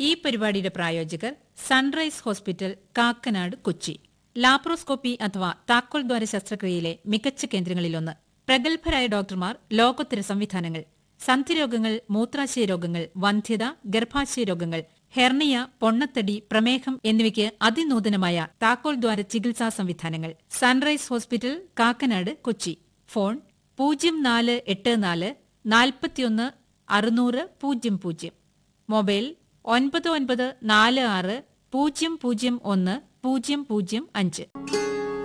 ഈ പരിപാടിയുടെ പ്രായോജകർ Sunrise hospital Kakkanad Kochi laparoscopy അഥവാ താക്കോൽ ദ്വാര ശസ്ത്രക്രിയയിലെ മികച്ച കേന്ദ്രങ്ങളിലൊന്ന് പ്രഗത്ഭരായ ഡോക്ടർമാർ ലോകോത്തര സംവിധാനങ്ങൾ സന്ധിരോഗങ്ങൾ മൂത്രാശയ രോഗങ്ങൾ വന്ധ്യത ഗർഭാശയ രോഗങ്ങൾ ഹെർണിയ പൊണ്ണത്തടി പ്രമേഹം എന്നിവയ്ക്ക് അതിനൂതനമായ താക്കോൽ ദ്വാര ചികിത്സാ സംവിധാനങ്ങൾ Sunrise hospital Kakkanad Kochi phone പൂജ്യം നാല് എട്ട് നാല് നാൽപ്പത്തിയൊന്ന് അറുന്നൂറ് പൂജ്യം പൂജ്യം മൊബൈൽ ഒൻപത് ഒൻപത് നാല് ആറ് പൂജ്യം പൂജ്യം ഒന്ന് പൂജ്യം പൂജ്യം അഞ്ച്